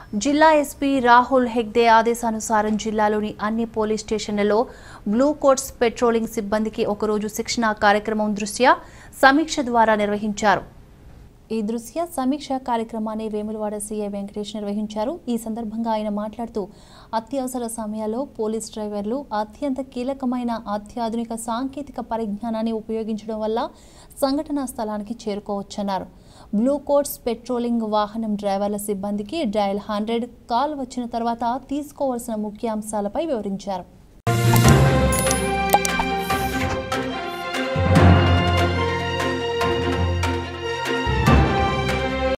జిల్లా ఎస్పీ రాహుల్ హెగ్దే ఆదేశానుసారం జిల్లాలోని అన్ని పోలీస్ స్టేషన్లలో బ్లూ కోట్స్ పెట్రోలింగ్ సిబ్బందికి ఒకరోజు శిక్షణ కార్యక్రమం దృష్ట్యా సమీక్ష ద్వారా నిర్వహించారు ఈ దృశ్య సమీక్ష కార్యక్రమాన్ని వేములవాడ సీఐ వెంకటేష్ నిర్వహించారు ఈ సందర్భంగా ఆయన మాట్లాడుతూ అత్యవసర సమయాల్లో పోలీస్ డ్రైవర్లు అత్యంత కీలకమైన అత్యాధునిక సాంకేతిక పరిజ్ఞానాన్ని ఉపయోగించడం వల్ల సంఘటనా స్థలానికి చేరుకోవచ్చన్నారు బ్లూ కోట్స్ పెట్రోలింగ్ వాహనం డ్రైవర్ల సిబ్బందికి డయల్ హండ్రెడ్ కాల్ వచ్చిన తర్వాత తీసుకోవాల్సిన ముఖ్య అంశాలపై వివరించారు